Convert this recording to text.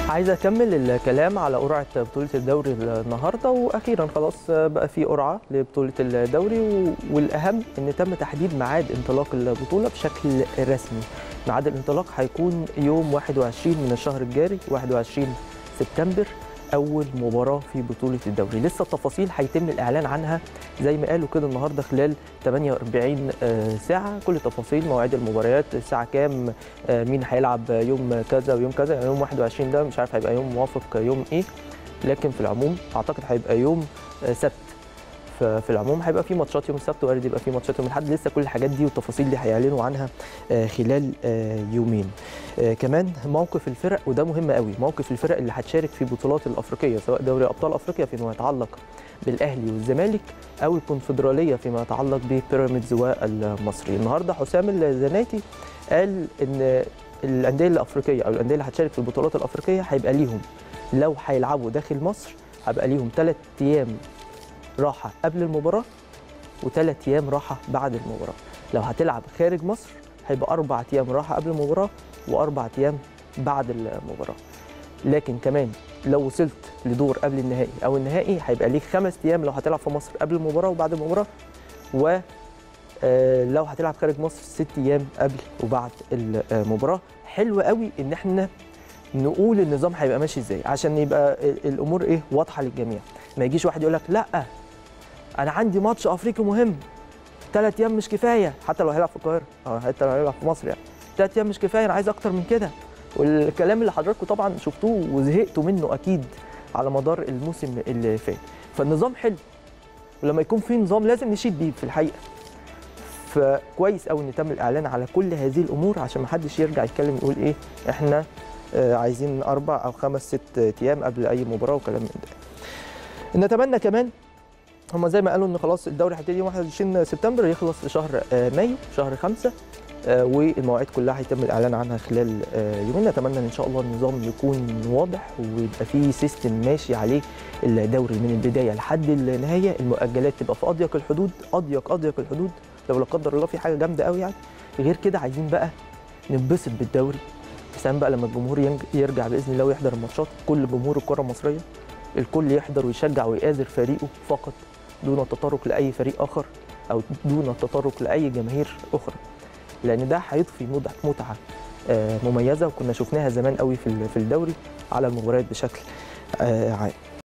عايز اكمل الكلام على قرعه بطوله الدوري النهارده واخيرا خلاص بقى في قرعه لبطوله الدوري والاهم ان تم تحديد ميعاد انطلاق البطوله بشكل رسمي ميعاد الانطلاق هيكون يوم 21 من الشهر الجاري 21 سبتمبر اول مباراه في بطوله الدوري لسه التفاصيل هيتم الاعلان عنها زي ما قالوا كده النهارده خلال 48 ساعه كل تفاصيل مواعيد المباريات الساعه كام مين هيلعب يوم كذا ويوم كذا يعني يوم 21 ده مش عارف هيبقى يوم موافق يوم ايه لكن في العموم اعتقد هيبقى يوم سبت في العموم هيبقى في ماتشات يوم السبت وارد يبقى في ماتشات يوم الاحد لسه كل الحاجات دي والتفاصيل دي هيعلنوا عنها خلال يومين كمان موقف الفرق وده مهم قوي موقف الفرق اللي هتشارك في بطولات الافريقيه سواء دوري ابطال افريقيا فيما يتعلق بالاهلي والزمالك او الكونفدراليه فيما يتعلق ببيراميدز والمصري النهارده حسام الزناتي قال ان الانديه الافريقيه او الانديه اللي هتشارك في البطولات الافريقيه هيبقى ليهم لو هيلعبوا داخل مصر هيبقى ليهم ثلاث ايام راحه قبل المباراه وثلاث ايام راحه بعد المباراه لو هتلعب خارج مصر هيبقى اربع ايام راحه قبل المباراه واربع ايام بعد المباراه لكن كمان لو وصلت لدور قبل النهائي او النهائي هيبقى ليك خمس ايام لو هتلعب في مصر قبل المباراه وبعد المباراه و لو هتلعب خارج مصر ست ايام قبل وبعد المباراه حلو قوي ان احنا نقول النظام هيبقى ماشي ازاي عشان يبقى الامور ايه واضحه للجميع ما يجيش واحد يقول لك لا انا عندي ماتش افريقي مهم ثلاث ايام مش كفايه حتى لو هيلعب في القاهره او حتى لو هيلعب في مصر يعني ثلاث ايام مش كفايه انا عايز اكتر من كده والكلام اللي حضراتكم طبعا شفتوه وزهقتوا منه اكيد على مدار الموسم اللي فات فالنظام حلو ولما يكون في نظام لازم نشيد بيه في الحقيقه فكويس قوي ان تم الاعلان على كل هذه الامور عشان ما حدش يرجع يتكلم يقول ايه احنا عايزين اربع او خمس ست ايام قبل اي مباراه وكلام من ده نتمنى كمان هم زي ما قالوا ان خلاص الدوري هيبتدي 21 سبتمبر يخلص في شهر مايو شهر 5 والمواعيد كلها هيتم الاعلان عنها خلال يومين نتمنى ان شاء الله النظام يكون واضح ويبقى فيه سيستم ماشي عليه الدوري من البدايه لحد النهايه المؤجلات تبقى في اضيق الحدود اضيق اضيق الحدود لو لا قدر الله في حاجه جامده قوي يعني غير كده عايزين بقى ننبسط بالدوري سواء بقى لما الجمهور يرجع باذن الله ويحضر الماتشات كل جمهور الكره المصريه الكل يحضر ويشجع ويآزر فريقه فقط دون التطرق لاي فريق اخر او دون التطرق لاي جماهير اخرى لان ده هيضفي متعه مميزه وكنا شفناها زمان قوي في الدوري على المباريات بشكل عام